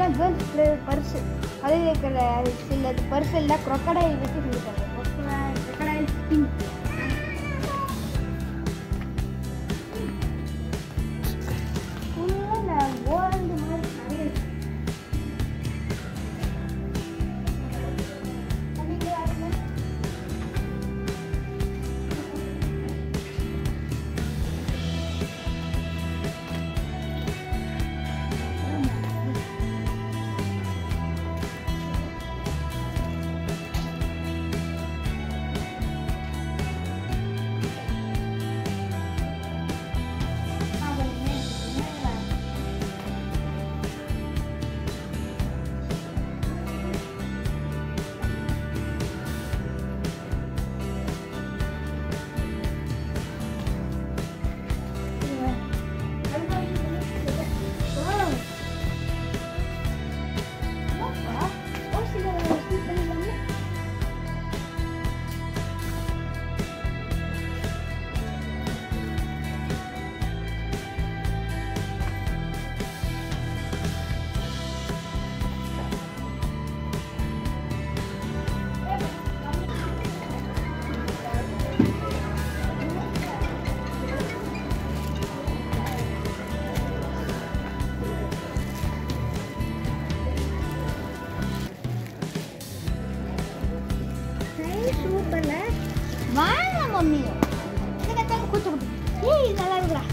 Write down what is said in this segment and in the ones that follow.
இதெல்லாம் girls purse அது இருக்கிற சில பர்ஸ் எல்லாம் crocodile வச்சு செஞ்சுட்டாங்க crocodile skin. full ஆ இந்த gold மாதிரி நிறைய இருக்கு. தம்பிக்கு யாருங்க? சூப்பர்ல வாங்க மம்மி இந்த கத்தாங்க கூத்து கூத்து ஏய் இது நல்லா இருக்குடா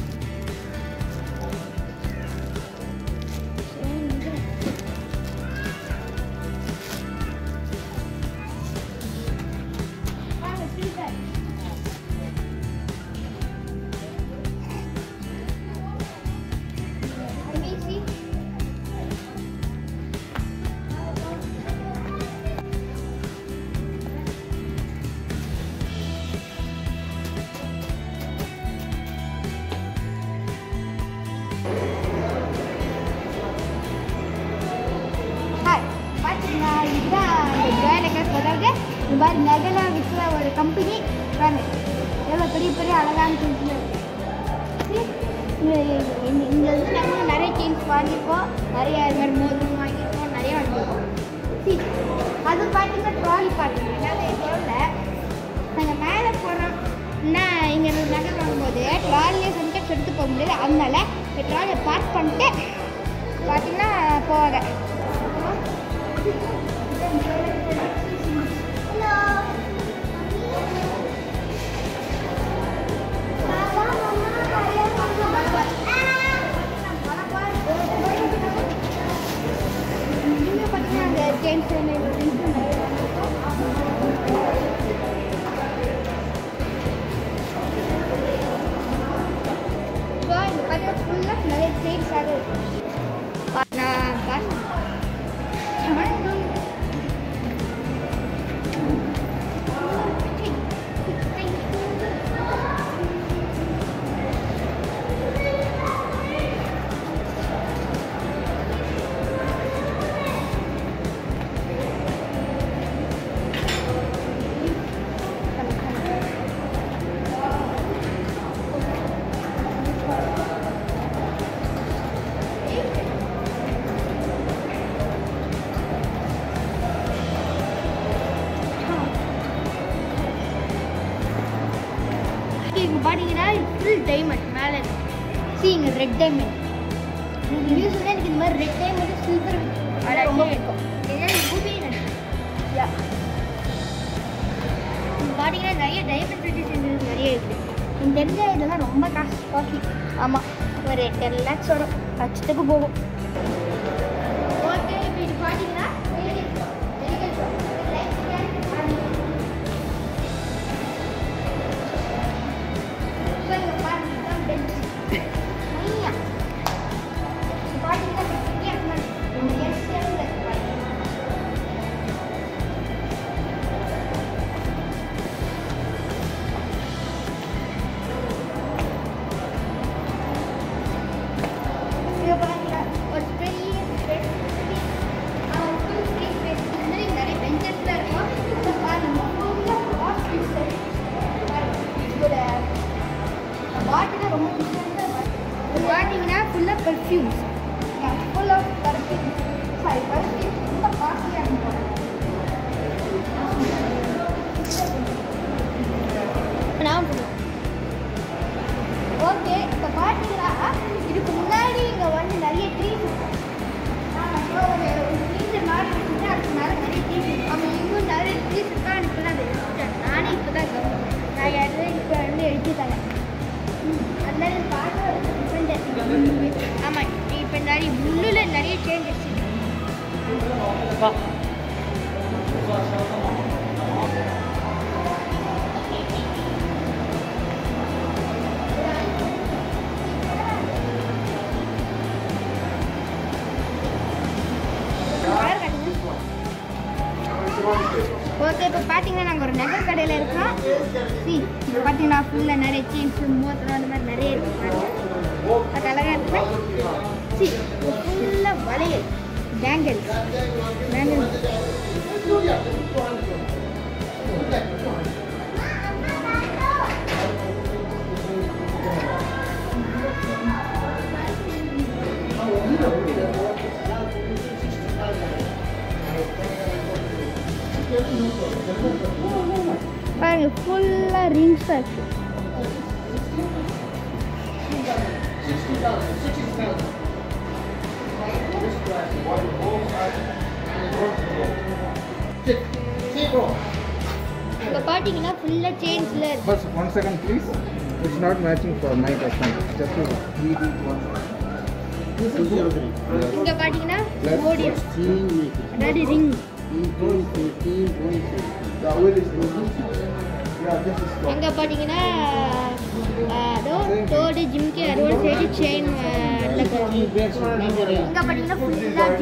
சரி, இது. வாங்க, freezer. அபிசி. ஹாய் பார்த்தீங்களா இதுதான் இந்த ஜோயலக்கஸ் அதாவது இந்த மாதிரி நகலை விற்கிற ஒரு கம்பெனி பாருங்க எவ்வளோ பெரிய பெரிய அழகான திங்ஸ்ல இங்கே வந்து நம்ம நிறைய செயின்ஸ் வாங்கியிருக்கோம் நிறைய இது மாதிரி மோதிரம் வாங்கியிருக்கோம் நிறைய வாங்கியிருக்கோம் See, அது பார்த்தீங்கன்னா ட்ராலி பார்த்தீங்க என்னது பொருள் நாங்கள் மேலே போகிறோம்னா இங்கே நகை வாங்கும்போது ட்ராலியை சம்டைம்ஸ் எடுத்து போக முடியாது அதனால இந்த ட்ராலியை பார்க் பண்ணிட்டு பார்த்தீங்கன்னா போவாங்க இங்க பார்த்தீங்கன்னா அந்த ஜேம்ஸ் ஸோ இங்கே பார்த்தீங்கன்னா ஃபுல்லாக நிறைய செயின்ஸாக இருக்கு பா- நான் பாஸ் இங்கே பார்த்தீங்கன்னா ஃபுல் டைமண்ட் மேலே சி இங்கே ரெட் டைமண்ட் நியூஸ்ல எனக்கு இந்த மாதிரி ரெட் டைமண்ட் சில்வர் ரொம்ப பிடிக்கும் பார்த்தீங்கன்னா நிறைய டைமண்ட் ப்ரிட்டிஷன் நிறைய இருக்குது இந்த தெரிஞ்ச இதெல்லாம் ரொம்ப காசு காஸ்ட்லி ஆமாம் ஒரு டென் லேக்ஸ் வரும் லட்சத்துக்கு போகும் ஓகே இப்போ இது பார்த்தீங்கன்னா ஒரு பெரிய நிறைய பெஞ்சஸ்ல இருக்கும் அதை பாருங்க இதோட பாட்டில் ரொம்ப டிஃப்ரெண்ட்டாக பார்த்தீங்கன்னா ஃபுல்லாக perfumes full of perfumes sari பருத்தி ரொம்ப காஸ்ட்லியாக இருக்கும் நான் ஓகே இப்போ பார்த்தீங்களா இதுக்கு முன்னாடி இங்கே வந்து நிறைய ட்ரீஸ் ஒரு ட்ரீஸ் மாறி வச்சுட்டு அதுக்கு மேலே நிறைய ட்ரீஸ் இருக்கும் அவன் இன்னும் நிறைய ட்ரீஸ் இருக்கா எனக்கு தான் வச்சுட்டேன் நானே இப்போ தான் நான் யாரும் இப்போ வந்து எடுத்துட்டாங்க அதனால பார்க்க ஒரு டிஃப்ரெண்ட் ஆமாம் இப்போ நிறைய முள்ளில் நிறைய சேஞ்சஸ் ஓகே இப்போ பார்த்தீங்கன்னா நாங்கள் ஒரு நகை கடையில் இருக்கோம் சி இப்போ பார்த்தீங்கன்னா ஃபுல்லாக நிறைய செயின்ஸ் மோதிரம் அந்த மாதிரி நிறைய இருக்கு அது அழகாக இருக்கு சி ஃபுல்லாக வளையல் பேங்கிள் பேங்கிள் பாருங்க ஃபுல்லாக ரிங்ஸாக இருக்கு இப்போ பார்த்தீங்கன்னா ஃபுல்லாக செயின்ஸில் இருக்கு First, one second, please. It's not matching for my customer. Just to read it once. இங்கே பார்த்தீங்கன்னா Plus மோடியம் அதாவது ring The oil is good. Yeah, this is good. அங்கே பார்த்தீங்கன்னா அதோ தோடு ஜிம்கி அதோட சேர்த்து செயின் இங்கே பார்த்தீங்கன்னா ஃபுல்லாக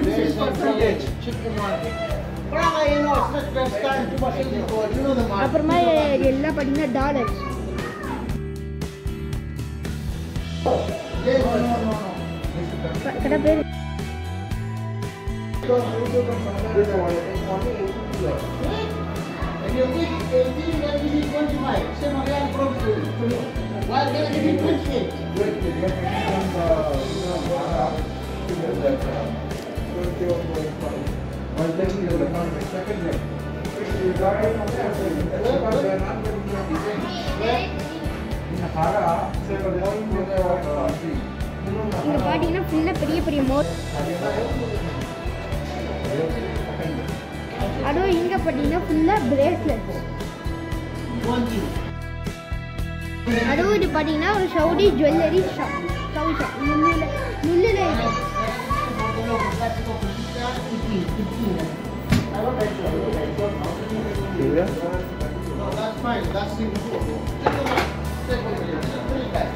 அப்புறமா இது எல்லாம் பார்த்தீங்கன்னா டாலர்ஸ் கடை பேர் And you think 18, then you need 25. Same again, probably. Why can I give you 28? இங்கே பார்த்தீங்கன்னா ஃபுல்லாக பெரிய பெரிய மோட் அதுவும் இங்கே பார்த்தீங்கன்னா ஃபுல்லாக பிரேஸ்லெட்ஸ் அதுவும் இது பார்த்தீங்கன்னா ஒரு சவுடி ஜுவல்லரி ஷாப் சவுடி ஷாப் முள்ளில் முள்ளில் இருக்கு No, that's fine. That's simple. Take one. Take one. Take one.